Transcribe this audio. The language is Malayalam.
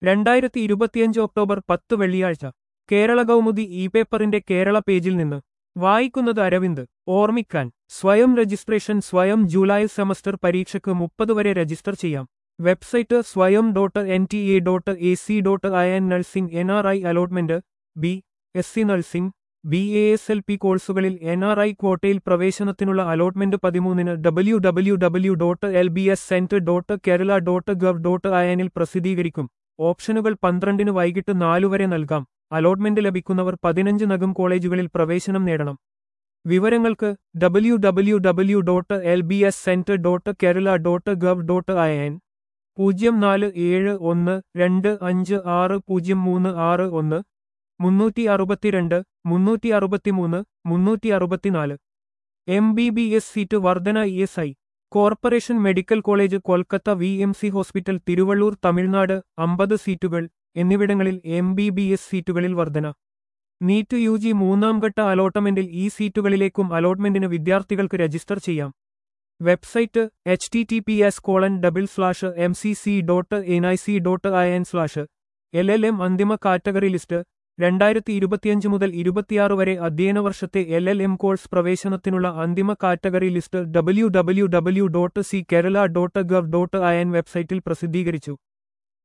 രണ്ടായിരത്തി ഇരുപത്തിയഞ്ച് ഒക്ടോബർ പത്ത് വെള്ളിയാഴ്ച കേരള കൗമുദി ഇ പേപ്പറിന്റെ കേരള പേജിൽ നിന്ന് വായിക്കുന്നത് അരവിന്ദ് ഓർമ്മിക്കാൻ സ്വയം രജിസ്ട്രേഷൻ സ്വയം ജൂലൈ സെമസ്റ്റർ പരീക്ഷയ്ക്ക് മുപ്പത് വരെ രജിസ്റ്റർ ചെയ്യാം website Swayam dot N T A dot A C dot I N nursing N R I allotment B S C nursing B A S L P കോഴ്സുകളിൽ എൻ ആർ ഐ ക്വോട്ടയിൽ പ്രവേശനത്തിനുള്ള അലോട്ട്മെന്റ് പതിമൂന്നിന് W W W dot L B S centre dot Kerala dot gov dot I എനിൽ പ്രസിദ്ധീകരിക്കും ഓപ്ഷനുകൾ പന്ത്രണ്ടിന് വൈകിട്ട് നാലു വരെ നൽകാം അലോട്ട്മെന്റ് ലഭിക്കുന്നവർ പതിനഞ്ച് നഗം കോളേജുകളിൽ പ്രവേശനം നേടണം വിവരങ്ങൾക്ക് W W W dot L B S centre dot Kerala dot gov dot I N പൂജ്യം നാല് ഏഴ് ഒന്ന് രണ്ട് അഞ്ച് ആറ് പൂജ്യം മൂന്ന് ആറ് ഒന്ന് മുന്നൂറ്റി അറുപത്തിരണ്ട് മുന്നൂറ്റി അറുപത്തിമൂന്ന് മുന്നൂറ്റി അറുപത്തിനാല് M B B S seat വർധന E S I corporation medical college Kolkata V M C hospital Tiruvallur Tamil Nadu അമ്പത് സീറ്റുകൾ എന്നിവിടങ്ങളിൽ എം ബി ബി എസ് സീറ്റുകളിൽ വർധന നീറ്റ് യു ജി മൂന്നാം ഘട്ട അലോട്ട്മെന്റിൽ ഈ സീറ്റുകളിലേക്കും അലോട്ട്മെന്റിന് വിദ്യാർത്ഥികൾക്ക് രജിസ്റ്റർ ചെയ്യാം website H T T P S colon double slash M C C dot N I C dot I N slash L L M അന്തിമ കാറ്റഗറി ലിസ്റ്റ് രണ്ടായിരത്തി ഇരുപത്തിയഞ്ച് മുതൽ ഇരുപത്തിയാറ് വരെ അധ്യയന വർഷത്തെ എൽ എൽ എം കോഴ്സ് പ്രവേശനത്തിനുള്ള അന്തിമ category list W W W dot C Kerala dot gov dot I N വെബ്സൈറ്റിൽ പ്രസിദ്ധീകരിച്ചു